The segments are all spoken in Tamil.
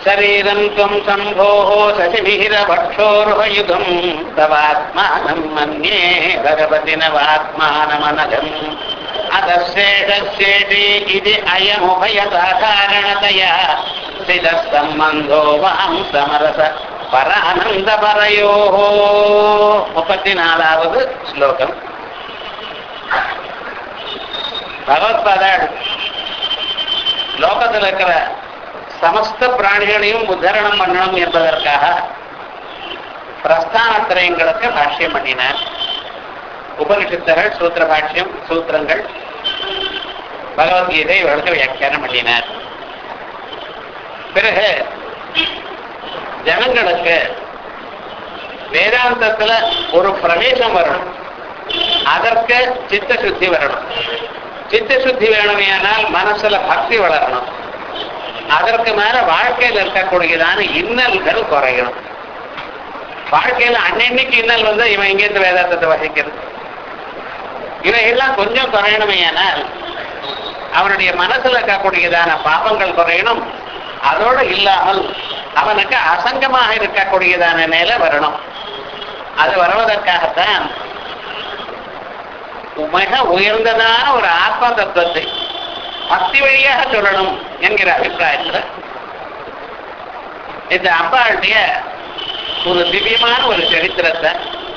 शरीरं त्वं सम्भोः शशिभिरभक्षोर्हयुगं तवात्मानं मन्ये भगवति नवात्मानमनघम् अतशेषशेषे इति अयमुभयसाधारणतया स्थितः सम्बन्धो मां समरस பரானந்தபரையோः முப்பத்தி நாலாவது ஸ்லோகம் பகவத்பாதாள் லோகத்தில் இருக்கிற சமஸ்த பிராணிகளையும் உத்தரணம் பண்ணணும் என்பதற்காக பிரஸ்தானத்திரயங்களுக்கு பாஷ்யம் பண்ணினார் உபனிஷத்துகள் சூத்திர பாஷ்யம் சூத்திரங்கள் பகவத்கீதை இவர்களுக்கு வியாக்கியானம் பண்ணினார் பிறகு ஜனங்களுக்கு வேதாந்தத்துல ஒரு பிரவேசம் வரணும் அதற்கு சித்த சுத்தி வரணும் சித்த சுத்தி வேணுமையானால் மனசுல பக்தி வளரணும் அதற்கு மேல வாழ்க்கையில் இருக்கக்கூடியதான இன்னல்கள் குறையணும் வாழ்க்கையில அன்னன்னைக்கு இன்னல் வந்து இவன் எங்கேருந்து வேதாந்தத்தை வகிக்கிறது இவையெல்லாம் கொஞ்சம் குறையணுமையானால் அவனுடைய மனசுல இருக்கக்கூடியதான பாபங்கள் குறையணும் அதோடு இல்லாமல் அவனுக்கு அசங்கமாக இருக்கக்கூடியதான நிலை வரணும் அது வருவதற்காகத்தான் மிக உயர்ந்ததான ஒரு ஆத்ம தத்துவத்தை பக்தி வழியாக சொல்லணும் என்கிற அபிப்பிராயத்தில் இந்த அம்பாளுடைய ஒரு திவ்யமான ஒரு சரித்திரத்தை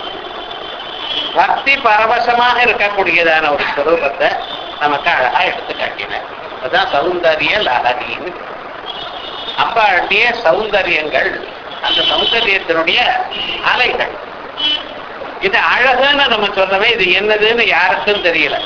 பக்தி பரவசமாக இருக்கக்கூடியதான ஒரு ஸ்வரூபத்தை நமக்கு அழகா எடுத்து காட்டினார் அதுதான் சௌந்தரிய லாலகின்னு அம்பாளுடைய சௌந்தரியங்கள் அந்த சௌந்தரியத்தினுடைய அலைகள் இது அழகுன்னு நம்ம சொல்றவே இது என்னதுன்னு யாருக்கும் தெரியல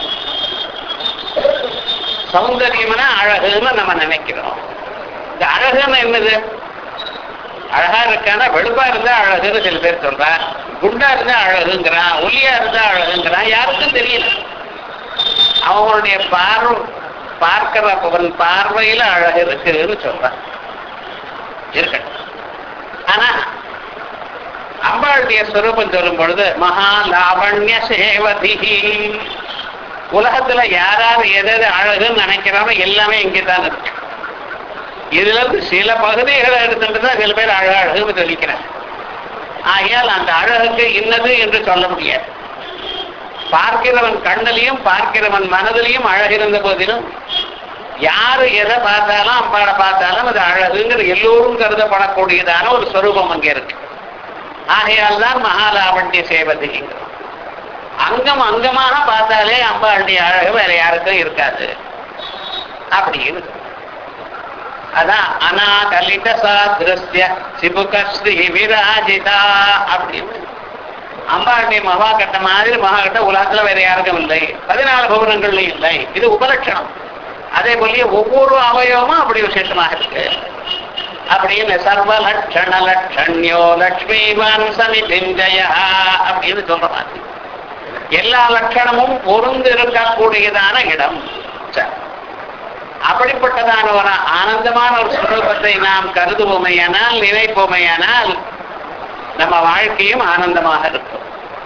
சௌந்தரியம்னா அழகுன்னு நம்ம நினைக்கிறோம் இந்த அழகுன்னு என்னது அழகா இருக்கானா வெளுப்பா இருந்தா அழகுன்னு சில பேர் சொல்றான் குண்டா இருந்தா அழகுங்கிறான் ஒல்லியா இருந்தா அழகுங்கிறான் யாருக்கும் தெரியல அவங்களுடைய பார்வை பார்க்கிறவன் பார்வையில அழகு இருக்குன்னு சொல்றான் இருக்கட்டும் ஆனா அம்பாளுடைய ஸ்வரூபம் சொல்லும் பொழுது மகா லாவண்ய சேவதி உலகத்துல யாராவது எது எது அழகுன்னு நினைக்கிறானோ எல்லாமே இங்கேதான் இருக்கு இதுல இருந்து சில பகுதிகளை எடுத்துட்டு தான் சில பேர் அழகு அழகுன்னு தெளிக்கிறாங்க ஆகையால் அந்த அழகுக்கு இன்னது என்று சொல்ல முடியாது பார்க்கிறவன் கண்ணிலையும் பார்க்கிறவன் மனதிலையும் அழகு இருந்த போதிலும் யாரு எதை பார்த்தாலும் அம்பாடை பார்த்தாலும் அது அழகுங்கிற எல்லோரும் கருதப்படக்கூடியதான ஒரு ஸ்வரூபம் அங்கே இருக்கு ஆகையால் தான் மகாலாவண்ய சேவதிங்கிறோம் அங்கம் அங்கமாக பார்த்தாலே அம்பாளுடைய அழகு வேற யாருக்கும் இருக்காது அப்படின்னு அதான் அநாகலித சாதிருஷ்ய சிபுகஸ்ரீ விராஜிதா அப்படின்னு அம்பாளுடைய மகாகட்ட மாதிரி மகாகட்ட உலகத்துல வேற யாருக்கும் இல்லை பதினாலு பவனங்கள்லையும் இல்லை இது உபலட்சணம் அதே போலயே ஒவ்வொரு அவயவமும் அப்படி விசேஷமாக இருக்கு அப்படின்னு சர்வ லட்சண லட்சண்யோ லக்ஷ்மிவான் சமிதிஞ்சய அப்படின்னு சொல்ற மாதிரி எல்லா லட்சணமும் பொருந்து இருக்கக்கூடியதான இடம் சரி. அப்படிப்பட்டதான ஒரு ஆனந்தமான ஒரு சுரூபத்தை நாம் கருதுவோமையானால் நினைப்போமையானால் நம்ம வாழ்க்கையும் ஆனந்தமாக இருக்கும்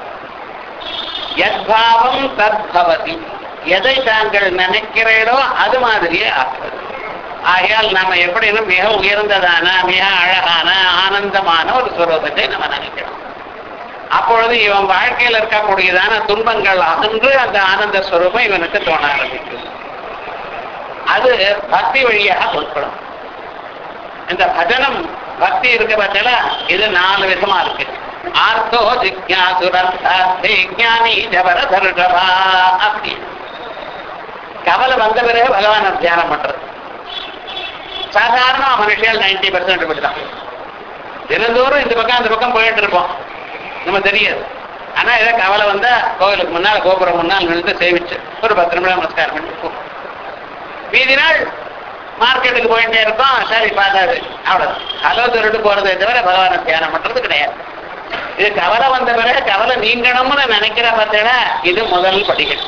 எத்பாவம் தத்பவதி எதை தாங்கள் நினைக்கிறீரோ அது மாதிரியே ஆகிறது ஆகையால் நம்ம எப்படின்னு மிக உயர்ந்ததான மிக அழகான ஆனந்தமான ஒரு சுரூபத்தை நம்ம நினைக்கிறோம் அப்பொழுது இவன் வாழ்க்கையில் இருக்கக்கூடியதான துன்பங்கள் அகன்று அந்த ஆனந்த ஸ்வரூபம் இவனுக்கு தோண ஆரம்பிக்கும் அது பக்தி வழியாக உட்படும் இந்த பஜனம் பக்தி இருக்க பார்த்தா இது நாலு விதமா இருக்கு ஆர்த்தோ ஜிக்யாசுரர்த்தார்த்தே ஞானி ஜபர தருஷபா அப்படி கவலை வந்த பிறகு பகவானை தியானம் பண்றது சாதாரண மனுஷியால் நைன்டி பர்சன்ட் இப்படிதான் தினந்தோறும் இந்த பக்கம் அந்த பக்கம் போயிட்டு இருப்போம் நம்ம தெரியாது ஆனா ஏதோ கவலை வந்தா கோவிலுக்கு முன்னால கோபுரம் முன்னால் நின்று சேவிச்சு ஒரு பத்து நிமிடம் நமஸ்காரம் பண்ணி போ. மீதி நாள் மார்க்கெட்டுக்கு போயிட்டே இருக்கோம் சரி பார்த்தாது அவ்வளவு ஹலோ திருட்டு போறதை தவிர பகவானை தியானம் பண்றது கிடையாது இது கவலை வந்த பிறகு கவலை நீங்கணும்னு நினைக்கிற பார்த்தீங்கன்னா இது முதல் படிக்கணும்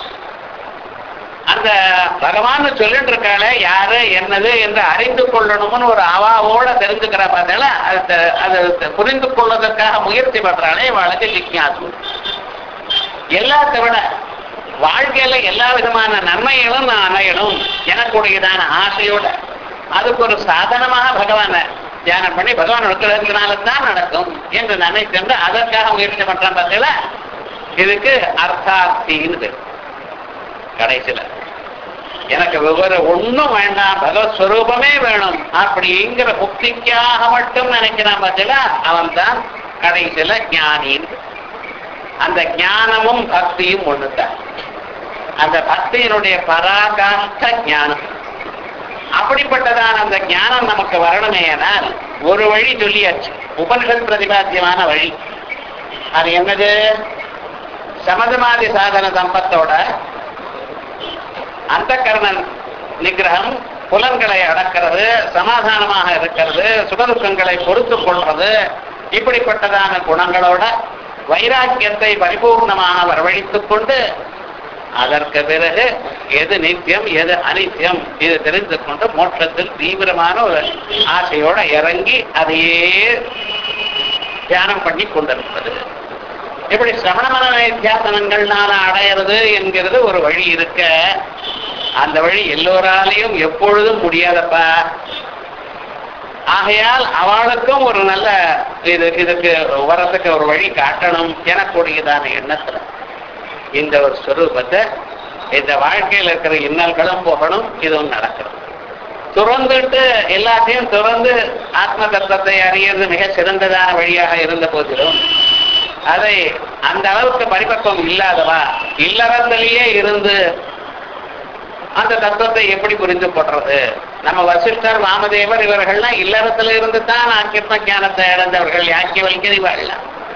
அந்த பகவான் சொல்லிட்டு இருக்காளே யாரு என்னது என்று அறிந்து கொள்ளணும்னு ஒரு அவாவோட தெரிஞ்சுக்கிற பார்த்தீங்களா அது அது புரிந்து கொள்வதற்காக முயற்சி பண்றாளே வாழ்க்கை ஜிக்யாசு எல்லாத்தை விட வாழ்க்கையில எல்லா விதமான நன்மைகளும் நான் அடையணும் எனக்குடையதான ஆசையோட அதுக்கு ஒரு சாதனமாக பகவானை தியானம் பண்ணி பகவான் இருக்கிறதுனால தான் நடக்கும் என்று நினைத்து அதற்காக முயற்சி பண்றான் பார்த்தீங்களா இதுக்கு அர்த்தார்த்தின்னு பேர் கடைசியில எனக்கு விவரம் ஒண்ணும் வேண்டாம் பகவத் ஸ்வரூபமே வேணும் அப்படிங்கிற முக்திக்காக மட்டும் நினைக்கிறான் பார்த்தீங்களா அவன் தான் கடைசியில ஞானின்னு அந்த ஞானமும் பக்தியும் ஒண்ணுதான் அந்த பக்தியினுடைய பராகாஷ்ட ஞானம் அப்படிப்பட்டதான அந்த ஞானம் நமக்கு வரணுமேனால் ஒரு வழி சொல்லியாச்சு உபனிஷத் பிரதிபாத்தியமான வழி அது என்னது சமதமாதி சாதன சம்பத்தோட அந்த கர்ணன் நிகிரகம் புலன்களை அடக்கிறது சமாதானமாக இருக்கிறது சுகதுக்கங்களை பொறுத்து கொள்றது இப்படிப்பட்டதான குணங்களோட வைராக்கியத்தை பரிபூர்ணமாக வரவழைத்துக் கொண்டு அதற்கு பிறகு எது நித்தியம் எது அனித்தியம் இது தெரிந்து கொண்டு மோட்சத்தில் தீவிரமான ஒரு ஆசையோட இறங்கி அதையே தியானம் பண்ணி கொண்டிருப்பது இப்படி சிரவணமன வித்தியாசனங்கள்னால அடையிறது என்கிறது ஒரு வழி இருக்க அந்த வழி எல்லோராலையும் எப்பொழுதும் முடியாதப்பா ஆகையால் அவளுக்கும் ஒரு நல்ல இது இதுக்கு வரத்துக்கு ஒரு வழி காட்டணும் எனக்கூடியதான எண்ணத்துல இந்த ஒரு ஸ்வரூபத்தை இந்த வாழ்க்கையில் இருக்கிற இன்னல்களும் போகணும் இதுவும் நடக்கணும் துறந்துட்டு எல்லாத்தையும் துறந்து ஆத்ம தத்துவத்தை அறியறது மிக சிறந்ததான வழியாக இருந்த போதிலும் அதை அந்த அளவுக்கு பரிபக்குவம் இல்லாதவா இல்லறத்திலேயே இருந்து அந்த தத்துவத்தை எப்படி புரிந்து கொள்றது நம்ம வசிஷ்டர் வாமதேவர் இவர்கள்லாம் இல்லறத்துல இருந்து தான் ஆக்கியத்ம ஞானத்தை இழந்தவர்கள் யாக்கிய வலிக்கிறீர்கள்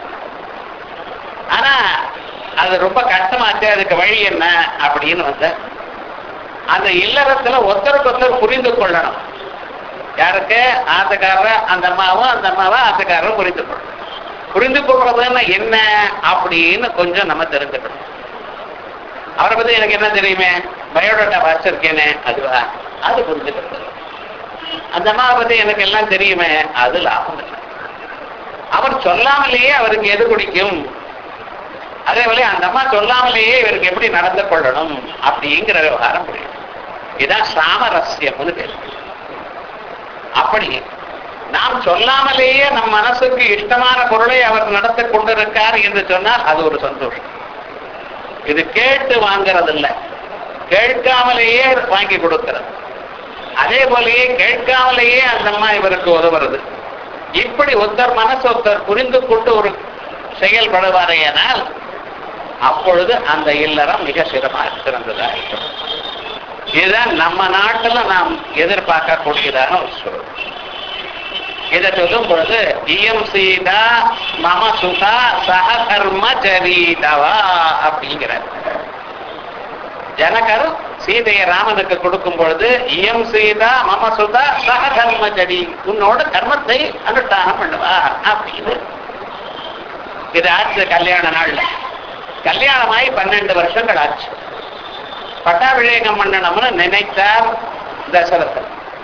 ஆனா அது ரொம்ப கஷ்டமாச்சு அதுக்கு வழி என்ன அப்படின்னு வந்த அந்த இல்லறத்துல ஒருத்தருக்கு ஒருத்தர் புரிந்து கொள்ளணும் யாருக்கு ஆத்துக்காரர் அந்த அம்மாவும் அந்த அம்மாவை ஆத்துக்காரரும் புரிந்து கொள்ளணும் புரிந்து கொள்றதுன்னா என்ன அப்படின்னு கொஞ்சம் நம்ம தெரிஞ்சுக்கணும் அவரை பத்தி எனக்கு என்ன தெரியுமே பயோடேட்டா வாசிச்சிருக்கேனே அதுவா அது புரிஞ்சுக்கிறது அந்த அம்மாவை பத்தி எனக்கு எல்லாம் தெரியுமே அது லாபம் இல்லை அவர் சொல்லாமலேயே அவருக்கு எது பிடிக்கும் அதே போல அந்த அம்மா சொல்லாமலேயே இவருக்கு எப்படி நடந்து கொள்ளணும் அப்படிங்கிற விவகாரம் புரியும் இதான் சாமரஸ்யம்னு பேர் அப்படி நாம் சொல்லாமலேயே நம் மனசுக்கு இஷ்டமான பொருளை அவர் நடத்தி கொண்டிருக்கார் என்று சொன்னால் அது ஒரு சந்தோஷம் இது கேட்டு வாங்கிறது இல்ல கேட்காமலேயே வாங்கி கொடுக்கிறது அதே போலயே கேட்காமலேயே அந்த அம்மா இவருக்கு உதவுறது இப்படி ஒருத்தர் மனசு ஒருத்தர் புரிந்து கொண்டு ஒரு செயல்படுவாரையானால் அப்பொழுது அந்த இல்லறம் மிக சிறமா சிறந்ததா இருக்கும் இதுதான் நம்ம நாட்டுல நாம் எதிர்பார்க்கக்கூடியதான ஒரு சூழல் இதை சொல்லும் பொழுது இயம் சீதா மம சுகா சககர்ம ஜரீதவா அப்படிங்கிறார் ஜனகர் சீதையை ராமனுக்கு கொடுக்கும் பொழுது இயம் சீதா மம சுதா சகதர்ம ஜடி உன்னோட கர்மத்தை அனுஷ்டானம் பண்ணுவா அப்படின்னு இது ஆச்சு கல்யாண நாள்ல கல்யாணமாயி பன்னெண்டு வருஷங்கள் ஆச்சு பட்டாபிஷேகம் பண்ணணும்னு நினைத்தார் தசரதன்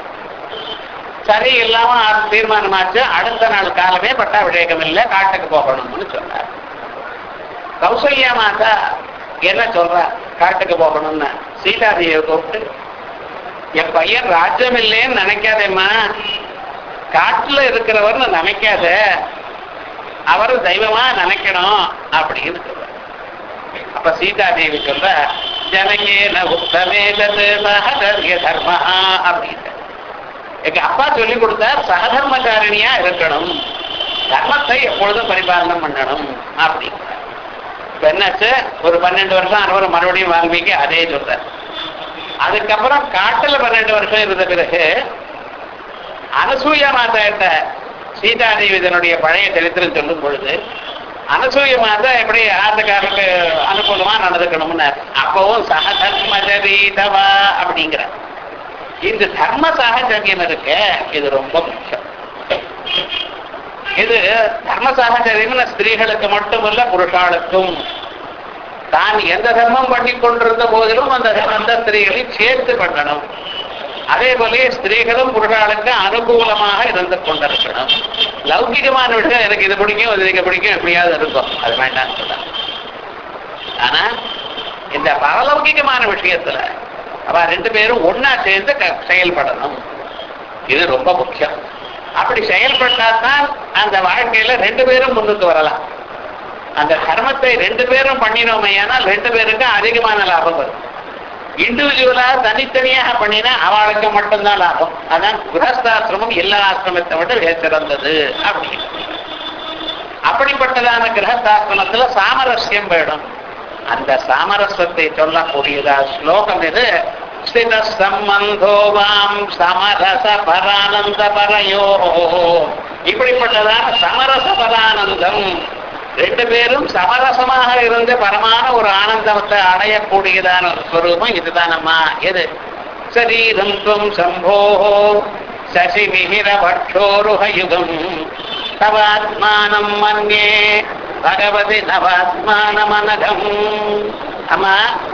சரி இல்லாம தீர்மானமாச்சு அடுத்த நாள் காலமே பட்டாபிஷேகம் இல்லை காட்டுக்கு போகணும்னு சொன்னார் கௌசல்யா மாதா என்ன சொல்றா காட்டுக்கு போகணும்னு சீதாதேவியை கூப்பிட்டு என் பையன் ராஜ்யம் இல்லைன்னு நினைக்காதேம்மா காட்டுல இருக்கிறவர்னு நினைக்காத அவர் தெய்வமா நினைக்கணும் அப்படின்னு சொல்ற அப்ப சீதாதேவி சொல்ற ஜனகேன உத்தமேதது சகதர்ய தர்ம அப்படின்னு எங்க அப்பா சொல்லி கொடுத்தார் சகதர்மகாரணியா இருக்கணும் தர்மத்தை எப்பொழுதும் பரிபாலனம் பண்ணணும் அப்படின்னு இப்ப என்னாச்சு ஒரு பன்னெண்டு வருஷம் அறுபது மறுபடியும் வாங்குவீங்க அதே சொல்ற அதுக்கப்புறம் காட்டுல பன்னெண்டு வருஷம் இருந்த பிறகு அனசூயா மாதா கிட்ட சீதாதேவி இதனுடைய பழைய சரித்திரம் சொல்லும் பொழுது அனசூய மாதா எப்படி ஆத்துக்காரருக்கு அனுகூலமா நடந்துக்கணும்னு அப்பவும் சகதர்மஜரீதவா அப்படிங்கிற இந்த தர்ம சாகச்சரியம் இருக்கு இது ரொம்ப முக்கியம் இது தர்ம சாகச்சரியம் ஸ்திரீகளுக்கு மட்டுமல்ல புருஷாளுக்கும் தான் எந்த தர்மம் பண்ணி கொண்டிருந்த போதிலும் அந்த அந்த ஸ்திரீகளை சேர்த்து பண்ணணும் அதே போல ஸ்திரீகளும் புருஷாளுக்கு அனுகூலமாக இருந்து கொண்டிருக்கணும் லௌகிகமான விஷயம் எனக்கு இது பிடிக்கும் இது எனக்கு பிடிக்கும் எப்படியாவது இருக்கும் அது வேண்டாம்னு சொல்ல ஆனா இந்த பரலௌகிகமான விஷயத்துல அவ ரெண்டு பேரும் ஒன்னா சேர்ந்து க- செயல்படணும் இது ரொம்ப முக்கியம் அப்படி செயல்பட்டாதான் அந்த வாழ்க்கையில ரெண்டு பேரும் முன்னுக்கு வரலாம் அந்த தர்மத்தை ரெண்டு பேரும் பண்ணினோமே ஆனால் ரெண்டு பேருக்கும் அதிகமான லாபம் வரும் இண்டிவிஜுவலா தனித்தனியாக பண்ணினா அவளுக்கு மட்டும்தான் லாபம் அதான் கிரகஸ்தாசிரமம் எல்லா ஆசிரமத்தை விட மிகச் சிறந்தது அப்படின்னு அப்படிப்பட்டதான கிரகஸ்தாசிரமத்துல சாமரஸ்யம் வேணும் அந்த சாமரஸ்யத்தை சொல்லக்கூடியதா ஸ்லோகம் இது ஸ்தித சம்பந்தோவாம் சமரச பரானந்த பரையோ இப்படிப்பட்டதான சமரச பரானந்தம் ரெண்டு பேரும் சமரசமாக இருந்து பரமான ஒரு ஆனந்தத்தை அடையக்கூடியதான ஒரு ஸ்வரூபம் இதுதானம்மா எது சரீரம் துவம் சம்போ சசி மிகிர பட்சோருகயுகம் தவாத்மானம் மன்யே பகவதி நவாத்மானமனகம் அம்மா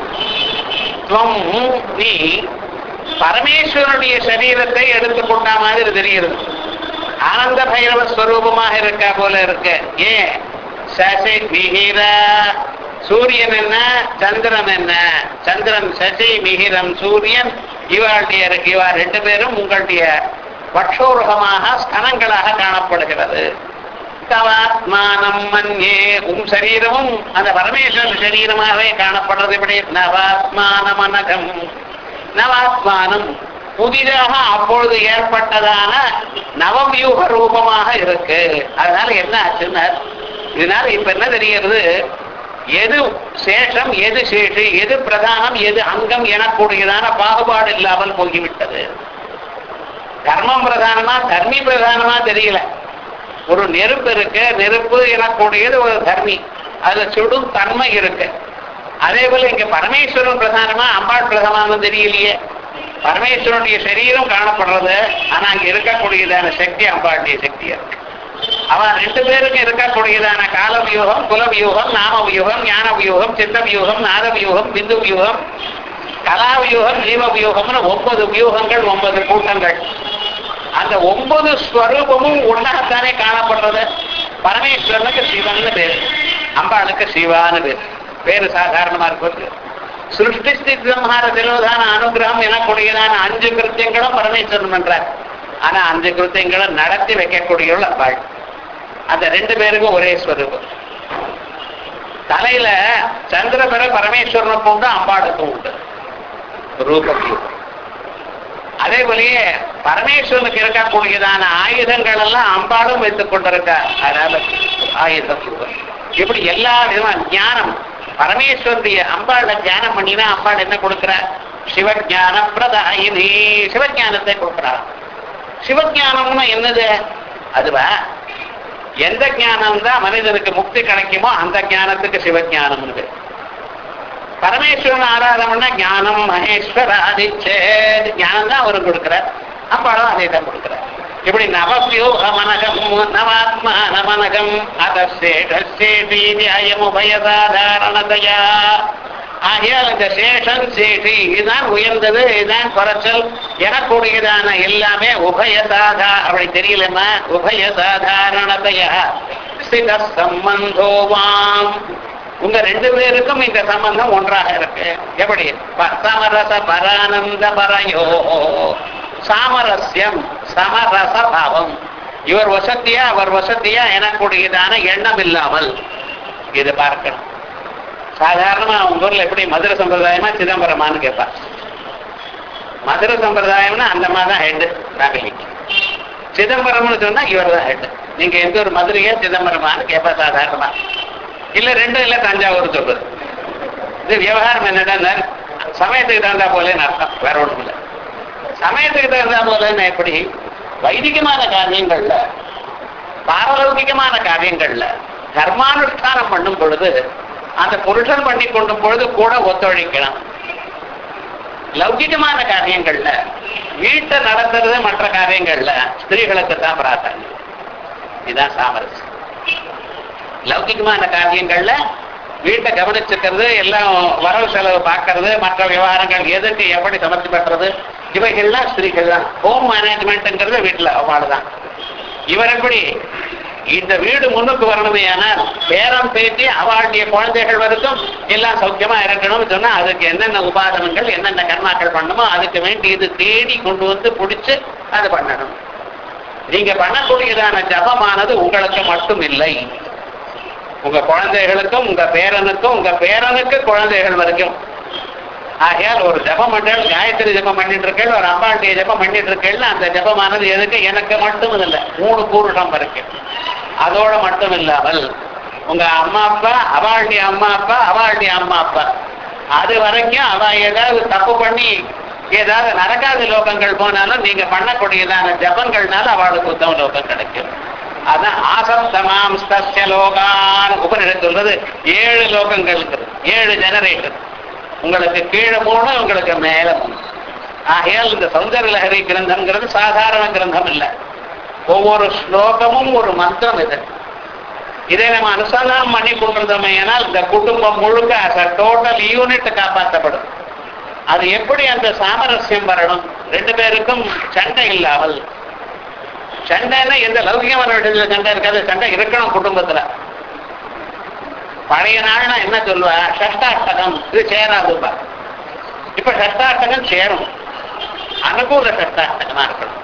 துவம் நீ பரமேஸ்வரனுடைய சரீரத்தை எடுத்துக்கொண்ட மாதிரி தெரிகிறது ஆனந்த பைரவ ஸ்வரூபமாக இருக்கா போல இருக்கு ஏன் சசி மிகிர சூரியன் என்ன சந்திரன் என்ன சந்திரன் சசி மிகிரம் சூரியன் இவாளுடைய இவா ரெண்டு பேரும் உங்களுடைய பட்சோருகமாக ஸ்தனங்களாக காணப்படுகிறது தவாத்மானம் மன்யே உம் சரீரமும் அந்த பரமேஸ்வரன் சரீரமாகவே காணப்படுறது இப்படி நவாத்மானமனகம் நவாத்மானம் புதிதாக அப்பொழுது ஏற்பட்டதான நவவியூக ரூபமாக இருக்கு அதனால என்ன ஆச்சுன்னா இதனால இப்ப என்ன தெரிகிறது எது சேஷம் எது சேஷு எது பிரதானம் எது அங்கம் எனக்கூடியதான பாகுபாடு இல்லாமல் போய்விட்டது கர்மம் பிரதானமா தர்மி பிரதானமா தெரியல ஒரு நெருப்பு இருக்கு நெருப்பு எனக்கூடியது ஒரு தர்மி அதுல சுடும் தன்மை இருக்கு அதே போல இங்க பரமேஸ்வரன் பிரதானமா அம்பாள் பிரதானமா தெரியலையே பரமேஸ்வரனுடைய சரீரம் காணப்படுறது ஆனா அங்க இருக்கக்கூடியதான சக்தி அம்பாளுடைய சக்தியா இருக்கு அவன் ரெண்டு பேருக்கு இருக்கக்கூடியதான கால வியூகம் குல வியூகம் நாம வியூகம் ஞான வியூகம் சித்த வியூகம் நாத வியூகம் பிந்து வியூகம் கலா வியூகம் ஜீவ வியூகம்னு ஒன்பது வியூகங்கள் ஒன்பது கூட்டங்கள் அந்த ஒன்பது ஸ்வரூபமும் ஒன்னாகத்தானே காணப்படுறது பரமேஸ்வரனுக்கு சிவன்னு பேரு அம்பாளுக்கு சிவான்னு பேரு பேரு சாதாரணமா இருக்கிறது சிருஷ்டி ஸ்திதி சம்ஹார திரோதான அனுகிரகம் எனக்கூடியதான அஞ்சு கிருத்தியங்களும் பரமேஸ்வரன் பண்றார் ஆனா அஞ்சு கிருத்தியங்களை நடத்தி வைக்கக்கூடியவள் அம்பாள் அந்த ரெண்டு பேருக்கும் ஒரே ஸ்வரூபம் தலையில சந்திரபெற பரமேஸ்வரனுக்கும் உண்டு அம்பாளுக்கும் உண்டு ரூபம் அதே போலயே பரமேஸ்வரனுக்கு இருக்கக்கூடியதான ஆயுதங்கள் எல்லாம் அம்பாளும் வைத்துக் கொண்டிருக்கார் அதாவது ஆயுதம் இப்படி எல்லா விதமான ஞானம் பரமேஸ்வருடைய அம்பாள தியானம் பண்ணினா அம்பாள் என்ன கொடுக்கிறார் சிவஞான பிரதாயினி சிவஞானத்தை கொடுக்கிறார் சிவஞானம்னா என்னது அதுவா எந்த ஞானம் தான் மனிதனுக்கு முக்தி கிடைக்குமோ அந்த ஞானத்துக்கு சிவஞானம்னு பேர் பரமேஸ்வரன் ஆராதனைனா ஞானம் மகேஸ்வர ஆதிச்சேத் ஞானம் தான் அவருக்கு கொடுக்கிறார் அம்பாளும் அதை தான் கொடுக்கிறார் இப்படி நவவியூக மனகம் நவாத்மா நமனகம் அதசேஷேதி அயமுபயசாதாரணதையா ஆகையால் இந்த சேஷன் சேஷி இதுதான் உயர்ந்தது இதுதான் குறைச்சல் எனக்கூடியதான எல்லாமே உபயசாதா அப்படி தெரியலமா உபயசாதாரணதையா ஸ்தித சம்பந்தோவாம் உங்க ரெண்டு பேருக்கும் இந்த சம்பந்தம் ஒன்றாக இருக்கு எப்படி சமரச பரானந்த பரையோ சாமரஸ்யம் சமரச பாவம் இவர் வசதியா அவர் வசதியா எனக்கூடியதான எண்ணம் இல்லாமல் இது பார்க்கணும் சாதாரணமா உங்க ஊர்ல எப்படி மதுரை சம்பிரதாயமா சிதம்பரமான்னு கேட்பா மதுரை சம்பிரதாயம்னா அந்த மாதிரி தான் ஹெட் ஃபேமிலிக்கு சிதம்பரம்னு சொன்னா இவர் தான் ஹெட் நீங்க எந்த ஒரு மதுரையா சிதம்பரமான்னு கேட்பா சாதாரணமா இல்ல ரெண்டும் இல்ல தஞ்சாவூர் சொல்றது இது விவகாரம் என்னடா சமயத்துக்கு தகுந்தா போலேன்னு அர்த்தம் வேற ஒண்ணும் இல்லை சமயத்துக்கு தகுந்தா போலன்னு எப்படி வைதிகமான காரியங்கள்ல பாரலௌகிகமான காரியங்கள்ல தர்மானுஷ்டானம் பண்ணும் பொழுது அந்த புருஷன் பண்ணி கொண்டும் பொழுது கூட ஒத்துழைக்கணும் லௌகிகமான காரியங்கள்ல வீட்டை நடத்துறது மற்ற காரியங்கள்ல ஸ்திரீகளுக்கு தான் பிரார்த்தனை இதுதான் சாமரஸ்யம் லௌகிகமான காரியங்கள்ல வீட்டை கவனிச்சுக்கிறது எல்லாம் வரவு செலவு பார்க்கறது மற்ற விவகாரங்கள் எதுக்கு எப்படி சமர்த்தி பண்றது இவைகள்லாம் ஸ்திரீகள் தான் ஹோம் மேனேஜ்மெண்ட்ங்கிறது வீட்டுல அவ்வாறுதான் இவர் எப்படி இந்த வீடு முன்னுக்கு வரணுமே ஆனால் பேரம் பேசி அவளுடைய குழந்தைகள் வரைக்கும் எல்லாம் சௌக்கியமா இருக்கணும்னு சொன்னா அதுக்கு என்னென்ன உபாதனங்கள் என்னென்ன கர்மாக்கள் பண்ணணுமோ அதுக்கு வேண்டி இது தேடி கொண்டு வந்து பிடிச்சு அது பண்ணணும் நீங்க பண்ணக்கூடியதான ஜபமானது உங்களுக்கு மட்டும் இல்லை உங்க குழந்தைகளுக்கும் உங்க பேரனுக்கும் உங்க பேரனுக்கு குழந்தைகள் வரைக்கும் ஆகையால் ஒரு ஜபம் பண்ணல் காயத்ரி ஜபம் பண்ணிட்டு இருக்கேன் ஒரு அம்பாண்டிய ஜபம் பண்ணிட்டு இருக்கேன் அந்த ஜபமானது எதுக்கு எனக்கு மட்டும் இல்லை மூணு பூருடம் இருக்கு அதோட மட்டும் இல்லாமல் உங்க அம்மா அப்பா அவாளுடைய அம்மா அப்பா அவாளுடைய அம்மா அப்பா அது வரைக்கும் அவ ஏதாவது தப்பு பண்ணி ஏதாவது நடக்காத லோகங்கள் போனாலும் நீங்க பண்ணக்கூடியதான ஜபங்கள்னால அவளுக்கு உத்தம லோகம் கிடைக்கும் அதான் ஆசப்தமாம் ஸ்தஸ்ய லோகான் உபனிடம் சொல்றது ஏழு லோகங்கள் ஏழு ஜெனரேட்டர் உங்களுக்கு கீழே மூணு உங்களுக்கு மேல மூணு ஆகையால் இந்த சௌந்தர லஹரி கிரந்தம்ங்கிறது சாதாரண கிரந்தம் இல்லை ஒவ்வொரு ஸ்லோகமும் ஒரு மந்திரம் இது இதை நம்ம அனுசந்தானம் பண்ணி கொண்டிருந்தோமே ஏனால் இந்த குடும்பம் முழுக்க டோட்டல் யூனிட் காப்பாற்றப்படும் அது எப்படி அந்த சாமரஸ்யம் வரணும் ரெண்டு பேருக்கும் சண்டை இல்லாமல் சண்டைன்னா எந்த லௌகிகமான விஷயத்துல சண்டை இருக்காது சண்டை இருக்கணும் குடும்பத்துல பழைய நாள்னா என்ன சொல்லுவா ஷஷ்டாஷ்டகம் இது சேராதுப்பா இப்ப ஷஷ்டாஷ்டகம் சேரும் அனுகூல ஷஷ்டாஷ்டகமா இருக்கணும்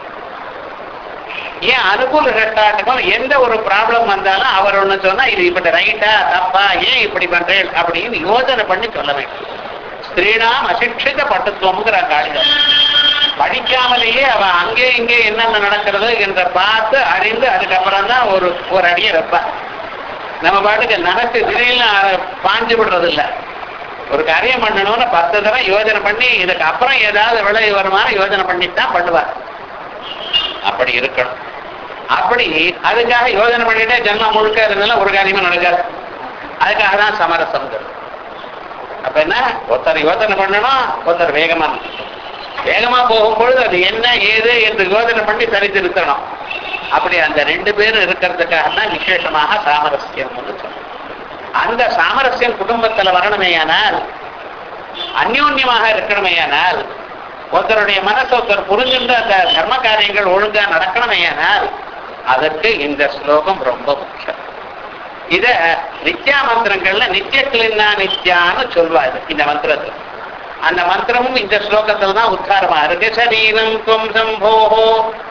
ஏன் அனுகூல ஷஷ்டாஷ்டகம் எந்த ஒரு ப்ராப்ளம் வந்தாலும் அவர் ஒண்ணு சொன்னா இது இப்படி ரைட்டா தப்பா ஏன் இப்படி பண்றேன் அப்படின்னு யோசனை பண்ணி சொல்ல வேண்டும் ஸ்திரீனாம் அசிக்ஷித பட்டுத்துவம்ங்கிற காளிதம் படிக்காமலேயே அவ அங்கே இங்கே என்னென்ன நடக்கிறது என்ற பார்த்து அறிந்து அதுக்கப்புறம் தான் ஒரு ஒரு அடியை வைப்பான் நம்ம பாட்டுக்கு நினைச்சு திடீர்னு பாஞ்சு விடுறது இல்ல ஒரு காரியம் பண்ணணும்னு பத்து தடவை யோஜனை பண்ணி இதுக்கு அப்புறம் ஏதாவது விளைவு வருமானம் யோஜனை பண்ணிட்டு தான் பண்ணுவார் அப்படி இருக்கணும் அப்படி அதுக்காக யோஜனை பண்ணிட்டே ஜென்மம் முழுக்க இருந்தாலும் ஒரு காரியமும் நடக்காது அதுக்காக தான் சமரசம் அப்ப என்ன ஒருத்தர் யோசனை பண்ணணும் ஒருத்தர் வேகமா வேகமா போகும்பொழுது அது என்ன ஏது என்று யோசனை பண்ணி சரி திருத்தணும் அப்படி அந்த ரெண்டு பேரும் இருக்கிறதுக்காக தான் விசேஷமாக சாமரஸ்யம் அந்த சாமரஸ்யம் குடும்பத்துல வரணுமேயானால் அந்யோன்யமாக இருக்கணுமேயானால் ஒருத்தருடைய மனசு ஒருத்தர் புரிஞ்சுட்டு அந்த தர்ம காரியங்கள் ஒழுங்கா நடக்கணுமேயானால் அதற்கு இந்த ஸ்லோகம் ரொம்ப முக்கியம் இத நித்யா மந்திரங்கள்ல நித்தியத்திலிருந்தா நித்யான்னு சொல்வாரு இந்த மந்திரத்துல அந்த மந்திரமும் இந்த ஸ்லோகத்துல தான் உத்தாரமா இருக்கு சரீரம் துவம் சம்போஹோ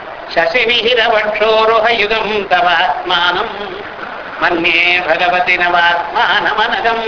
சசிவிஹிரவட்சோருஹயுகம் தவாத்மானம் மன்யே பகவதி நவாத்மானமனகம்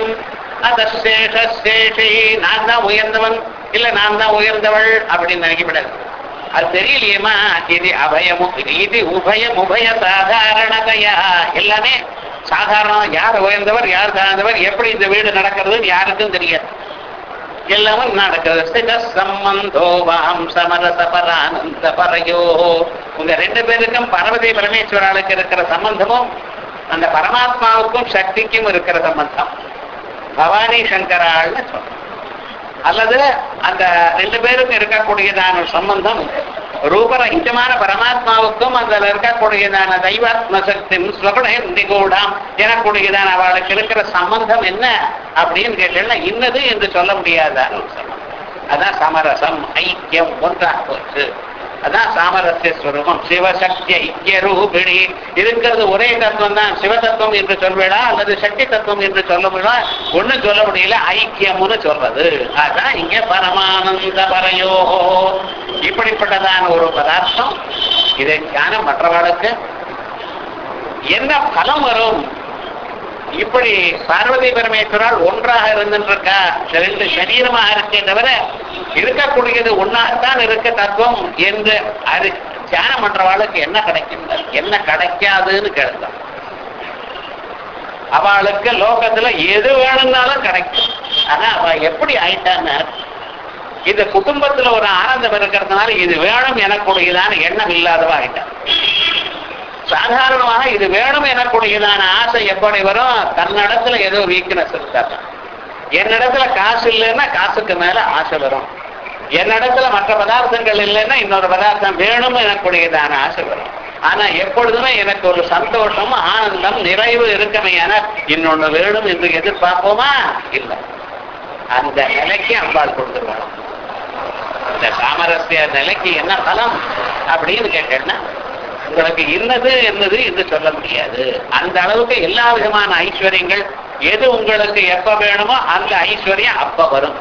அதசேஷேஷி நான் தான் உயர்ந்தவன் இல்ல நான் தான் உயர்ந்தவள் அப்படின்னு நினைக்கப்படாது அது தெரியலையேமா இது அபயம் இது உபயம் உபய சாதாரணதையா எல்லாமே சாதாரணம் யார் உயர்ந்தவர் யார் தாழ்ந்தவர் எப்படி இந்த வீடு நடக்கிறதுன்னு யாருக்கும் தெரியாது எல்லாமும் நடக்கிறது ஸ்தித சம்பந்தோவாம் சமரச பரானந்த பரையோ உங்க ரெண்டு பேருக்கும் பார்வதி பரமேஸ்வராளுக்கு இருக்கிற சம்பந்தமும் அந்த பரமாத்மாவுக்கும் சக்திக்கும் இருக்கிற சம்பந்தம் பவானி சங்கராள்னு சொல்றோம் அல்லது அந்த ரெண்டு பேருக்கும் இருக்கக்கூடியதான சம்பந்தம் ரூபரகிதமான பரமாத்மாவுக்கும் அதில் இருக்கக்கூடியதான தெய்வாத்ம சக்தி ஸ்வகுணி கூடாம் எனக்கூடியதான அவளுக்கு இருக்கிற சம்பந்தம் என்ன அப்படின்னு கேட்டேன்னா இன்னது என்று சொல்ல முடியாதான்னு சம்பந்தம் அதான் சமரசம் ஐக்கியம் ஒன்றாக போச்சு அதான் சாமரஸ்ய ஸ்வரூபம் சிவசக்தி ஐக்கிய ரூபிணி இருக்கிறது ஒரே தத்துவம் தான் சிவதத்துவம் என்று சொல்வேடா அல்லது சக்தி தத்துவம் என்று சொல்ல முடியல ஒண்ணும் சொல்ல முடியல ஐக்கியம்னு சொல்றது அதான் இங்க பரமானந்த பரையோ இப்படிப்பட்டதான ஒரு பதார்த்தம் இதை ஞானம் மற்றவர்களுக்கு என்ன பலம் வரும் இப்படி பார்வதி பரமேஸ்வரால் ஒன்றாக இருந்துருக்கா ரெண்டு சரீரமாக இருக்கே தவிர இருக்கக்கூடியது ஒன்னாகத்தான் இருக்க தத்துவம் என்று அது தியானம் பண்றவாளுக்கு என்ன கிடைக்கும் என்ன கிடைக்காதுன்னு கேட்டான் அவளுக்கு லோகத்துல எது வேணும்னாலும் கிடைக்கும் ஆனா அவ எப்படி ஆயிட்டான்னு இந்த குடும்பத்துல ஒரு ஆனந்தம் இருக்கிறதுனால இது வேணும் எனக்கூடியதான எண்ணம் இல்லாதவா ஆயிட்டான் சாதாரணமாக இது வேணும் எனக்கூடியதான ஆசை எப்படி வரும் தன்னிடத்துல ஏதோ வீக்னஸ் இருக்காது என்னிடத்துல காசு இல்லைன்னா காசுக்கு மேல ஆசை வரும் என்னிடத்துல மற்ற பதார்த்தங்கள் இல்லைன்னா இன்னொரு பதார்த்தம் வேணும் எனக்கூடியதான ஆசை வரும் ஆனா எப்பொழுதுமே எனக்கு ஒரு சந்தோஷம் ஆனந்தம் நிறைவு இருக்கமையான இன்னொன்னு வேணும் என்று எதிர்பார்ப்போமா இல்லை அந்த நிலைக்கு அம்பாள் கொடுத்துருவாங்க இந்த சாமரஸ்ய நிலைக்கு என்ன பலம் அப்படின்னு கேட்டேன்னா உங்களுக்கு இன்னது என்னது என்று சொல்ல முடியாது அந்த அளவுக்கு எல்லா விதமான ஐஸ்வர்யங்கள் எது உங்களுக்கு எப்ப வேணுமோ அந்த ஐஸ்வர்யம் அப்ப வரும்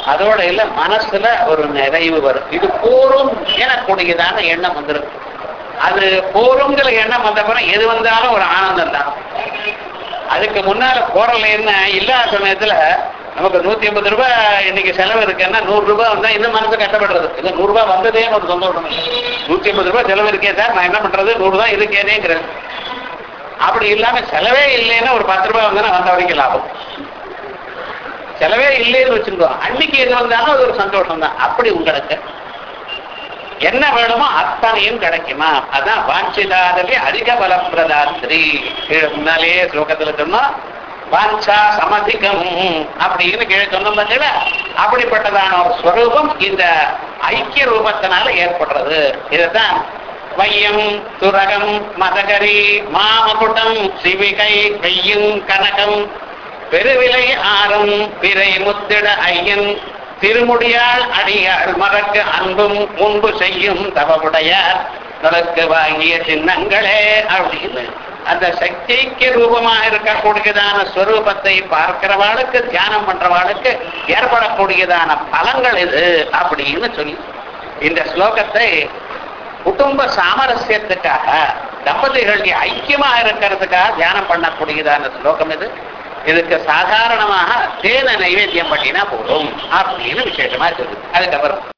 அதோட இல்ல மனசுல ஒரு நிறைவு வரும் இது போரும் எனக்கூடியதான எண்ணம் வந்துடும் அது போருங்கிற எண்ணம் வந்த பிறகு எது வந்தாலும் ஒரு ஆனந்தம் தான் அதுக்கு முன்னால போறல என்ன இல்லாத சமயத்துல நமக்கு நூத்தி ஐம்பது ரூபாய் இன்னைக்கு செலவு இருக்குன்னா நூறு ரூபாய் வந்தா இன்னும் மனசு கட்டப்படுறது இது நூறு ரூபாய் வந்ததே ஒரு சந்தோஷம் நூத்தி ஐம்பது ரூபாய் செலவு இருக்கே சார் நான் என்ன பண்றது நூறு தான் இருக்கேனேங்கிறது அப்படி இல்லாம செலவே இல்லைன்னா ஒரு பத்து ரூபாய் வந்தா வந்த வரைக்கும் லாபம் செலவே இல்லைன்னு வச்சிருக்கோம் அன்னைக்கு எது வந்தாலும் அது ஒரு சந்தோஷம் தான் அப்படி உங்களுக்கு என்ன வேணுமோ அத்தனையும் கிடைக்குமா அதான் வாஞ்சிதாதவே அதிக பலப்பிரதாத்ரி கீழே முன்னாலேயே ஸ்லோகத்துல சொன்னோம் வாஞ்சா சமதிகம் அப்படின்னு கீழே சொன்னோம் பார்த்தீங்களா அப்படிப்பட்டதான ஒரு ஸ்வரூபம் இந்த ஐக்கிய ரூபத்தினால ஏற்படுறது இதுதான் வையம் துரகம் மதகரி மாமகுட்டம் சிவிகை வெய்யும் கனகம் பெருவிலை ஆறும் பிறை முத்திட ஐயன் திருமுடியால் அடியாள் மறக்க அன்பும் முன்பு செய்யும் தவவுடையார் நலக்கு வாங்கிய சின்னங்களே அப்படின்னு அந்த சக்திக்கு ரூபமாக இருக்கக்கூடியதான ஸ்வரூபத்தை பார்க்கிறவாளுக்கு தியானம் பண்றவாளுக்கு ஏற்படக்கூடியதான பலங்கள் இது அப்படின்னு சொல்லி இந்த ஸ்லோகத்தை குடும்ப சாமரஸ்யத்துக்காக தம்பதிகள் ஐக்கியமாக இருக்கிறதுக்காக தியானம் பண்ணக்கூடியதான ஸ்லோகம் இது இதுக்கு சாதாரணமாக தேன நைவேத்தியம் பண்ணினா போதும் அப்படின்னு விசேஷமா இருக்குது அதுக்கப்புறம்